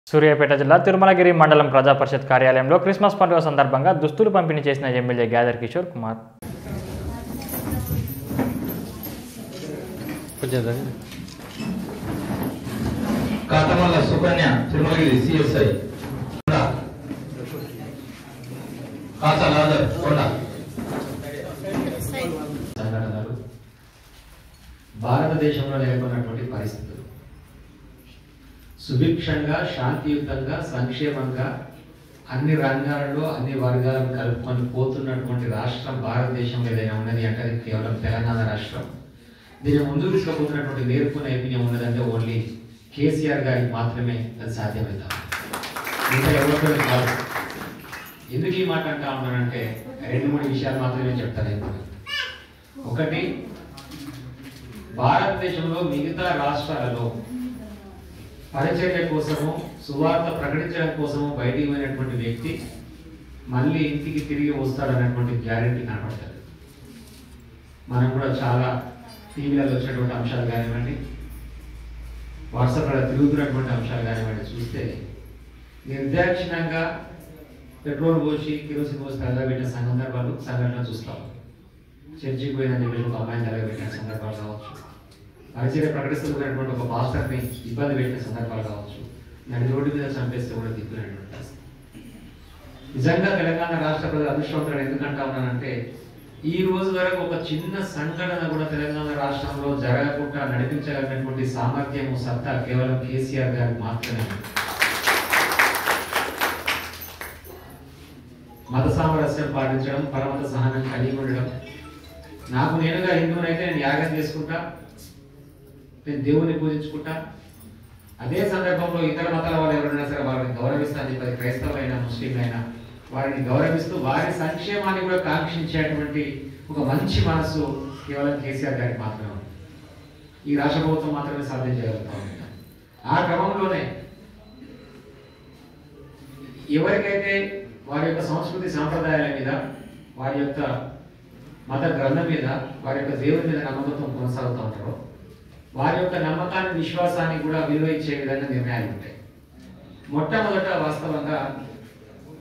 సూర్యాపేట జిల్లా తిరుమలగిరి మండలం ప్రజా పరిషత్ కార్యాలయంలో క్రిస్మస్ పండుగ సందర్భంగా దుస్తులు పంపిణీ చేసిన ఎమ్మెల్యే గ్యాదర్ కిషోర్ కుమార్ కాతమల్ల సుకన్య తిరుమలగిరి సిఎస్ఐ కాసా లాదర్ కొండ సంఘటనలు భారతదేశంలో నెలకొన్నటువంటి పరిస్థితులు సుభిక్షంగా శాంతియుతంగా సంక్షేమంగా అన్ని రంగాలలో అన్ని వర్గాలను కలుపుకొని పోతున్నటువంటి రాష్ట్రం భారతదేశంలో ఏదైనా ఉన్నది అంటే అది కేవలం తెలంగాణ రాష్ట్రం దీని ముందుకు తీసుకుపోతున్నటువంటి నేర్పు నైపుణ్యం ఉన్నదంటే ఓన్లీ కేసీఆర్ గారికి మాత్రమే అది సాధ్యమవుతాం ఇంకా ఎవరితో కాదు ఎందుకు ఈ మాట అంటా ఉన్నానంటే రెండు మూడు విషయాలు మాత్రమే చెప్తాను ఇప్పుడు ఒకటి భారతదేశంలో మిగతా రాష్ట్రాలలో పరిచర్య కోసము సువార్త ప్రకటించడం కోసము బయటికి పోయినటువంటి వ్యక్తి మళ్ళీ ఇంటికి తిరిగి వస్తాడన్నటువంటి గ్యారెంటీ కనపడుతుంది మనం కూడా చాలా టీవీలలో వచ్చినటువంటి అంశాలు కానివ్వండి వాట్సాప్లో తిరుగుతున్నటువంటి అంశాలు కానివ్వండి చూస్తే నిర్దాక్షిణంగా పెట్రోల్ పోసి కిరోసిన్ పోసి తగలబెట్టిన సందర్భాలు సంఘటనలు చూస్తాం చర్చికి పోయిందని చెప్పేసి ఒక అమ్మాయిని తగలబెట్టిన సందర్భాలు కావచ్చు పరిచయ ప్రకటిస్తున్నటువంటి ఒక పాస్టర్ని ఇబ్బంది పెట్టిన సందర్భాలు కావచ్చు నడి రోడ్డు మీద చంపేస్తే కూడా దిక్కునటువంటి పరిస్థితి. నిజంగా తెలంగాణ రాష్ట్ర ప్రజలు అదృష్టవంతులు ఎందుకంటా ఉన్నానంటే ఈ రోజు వరకు ఒక చిన్న సంఘటన కూడా తెలంగాణ రాష్ట్రంలో జరగకుండా నడిపించగలిగినటువంటి సామర్థ్యము సత్తా కేవలం కేసీఆర్ గారికి మాత్రమే ఉంది. మత సామరస్యం పాటించడం పరమత సహనం కలిగి ఉండడం నాకు నేనుగా హిందువునైతే నేను యాగం చేసుకుంటా నేను దేవుని పూజించుకుంటా అదే సందర్భంలో ఇతర మతాల వాళ్ళు ఎవరైనా సరే వారిని గౌరవిస్తా అని చెప్పి క్రైస్తవులైనా ముస్లింలైనా వారిని గౌరవిస్తూ వారి సంక్షేమాన్ని కూడా కాంక్షించేటువంటి ఒక మంచి మనసు కేవలం కేసీఆర్ గారికి మాత్రమే ఉంది ఈ రాష్ట్ర ప్రభుత్వం మాత్రమే సాధ్యం చేయగలుగుతా ఉంది ఆ క్రమంలోనే ఎవరికైతే వారి యొక్క సంస్కృతి సాంప్రదాయాల మీద వారి యొక్క మత గ్రంథం మీద వారి యొక్క దేవుని మీద నమ్మకంతో కొనసాగుతూ ఉంటారో వారి యొక్క నమ్మకాన్ని విశ్వాసాన్ని కూడా విలువ ఇచ్చే విధంగా నిర్ణయాలు ఉంటాయి మొట్టమొదట వాస్తవంగా